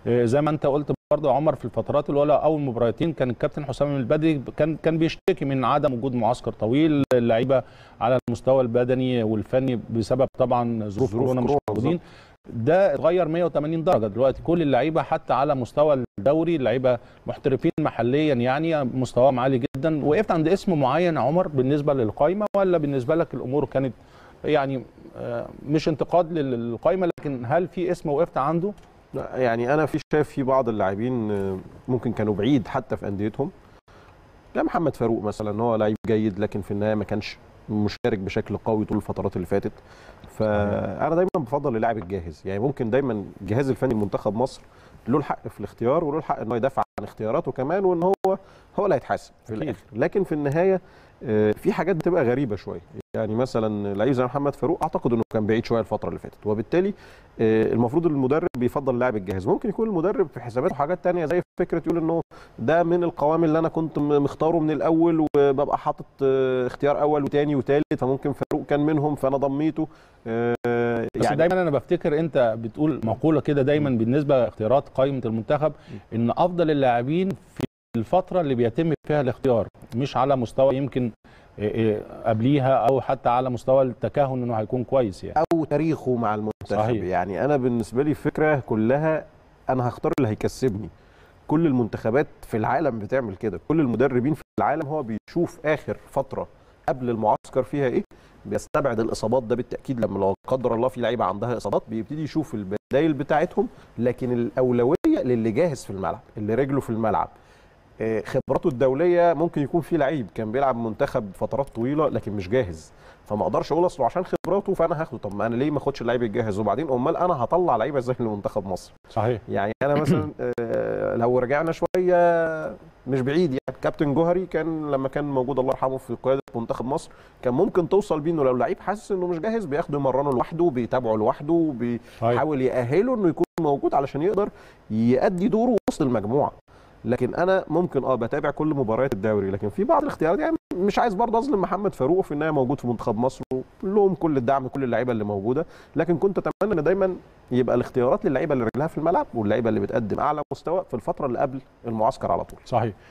آه، زي ما انت قلت برضه يا عمر في الفترات الاولى اول مباراتين كان الكابتن حسام البدري كان كان بيشتكي من عدم وجود معسكر طويل اللعيبه على المستوى البدني والفني بسبب طبعا ظروف ظروف كورونا مش كورونا موجودين ده اتغير 180 درجه دلوقتي كل اللعيبه حتى على مستوى الدوري اللعيبه محترفين محليا يعني مستواهم عالي جدا وقفت عند اسم معين يا عمر بالنسبه للقائمه ولا بالنسبه لك الامور كانت يعني آه، مش انتقاد للقائمه لكن هل في اسم وقفت عنده لا، يعني انا في شايف في بعض اللاعبين آه، ممكن كانوا بعيد حتى في انديتهم لا محمد فاروق مثلا هو لعيب جيد لكن في النهايه ما كانش مشارك بشكل قوي طول الفترات اللي فاتت فانا دايما بفضل اللاعب الجاهز يعني ممكن دايما الجهاز الفني لمنتخب مصر له الحق في الاختيار وله الحق ان هو يدافع عن اختياراته كمان وان هو هو اللي هيتحاسب في أكيد. الاخر لكن في النهايه آه، في حاجات بتبقى غريبه شويه يعني مثلا لعيب زي محمد فاروق اعتقد انه كان بعيد شويه الفتره اللي فاتت وبالتالي آه، المفروض المدرب بيفضل اللاعب الجاهز ممكن يكون المدرب في حساباته حاجات تانية زي فكره يقول انه ده من القوام اللي انا كنت م- مختاره من الاول وببقى حاطط آه، اختيار اول وتاني وتالت فممكن فاروق كان منهم فانا ضميته آه، بس يعني دايما انا بفتكر انت بتقول مقوله كده دايما بالنسبه لاختيارات قائمه المنتخب ان افضل اللاعبين في الفتره اللي بيتم فيها الاختيار مش على مستوى يمكن إيه إيه قبليها او حتى على مستوى التكهن انه هيكون كويس يعني او تاريخه مع المنتخب صحيح. يعني انا بالنسبه لي الفكره كلها انا هختار اللي هيكسبني كل المنتخبات في العالم بتعمل كده كل المدربين في العالم هو بيشوف اخر فتره قبل المعسكر فيها ايه بيستبعد الاصابات ده بالتاكيد لما لو قدر الله في لعيبه عندها اصابات بيبتدي يشوف البدايل بتاعتهم لكن الاولويه للي جاهز في الملعب اللي رجله في الملعب آه، خبراته الدوليه ممكن يكون في لعيب كان بيلعب منتخب فترات طويله لكن مش جاهز فما اقدرش اقول اصله عشان خبراته فانا هاخده طب ما انا ليه ما اخدش اللعيب الجاهز وبعدين امال انا هطلع لعيبه ازاي لمنتخب مصر صحيح يعني انا مثلا آه، لو رجعنا شويه مش بعيد يعني كابتن جوهري كان لما كان موجود الله يرحمه في قياده منتخب مصر كان ممكن توصل بيه انه لو لعيب حاسس انه مش جاهز بياخده يمرنه لوحده بيتابعه لوحده وبيحاول يأهله انه يكون موجود علشان يقدر يأدي دوره وسط المجموعه لكن انا ممكن اه بتابع كل مباريات الدوري لكن في بعض الاختيارات يعني مش عايز برضه اظلم محمد فاروق في النهايه موجود في منتخب مصر ولهم كل الدعم كل اللعيبه اللي موجوده لكن كنت اتمنى ان دايما يبقى الاختيارات للعيبه اللي رجلها في الملعب واللعيبه اللي بتقدم اعلى مستوى في الفتره اللي قبل المعسكر على طول صحيح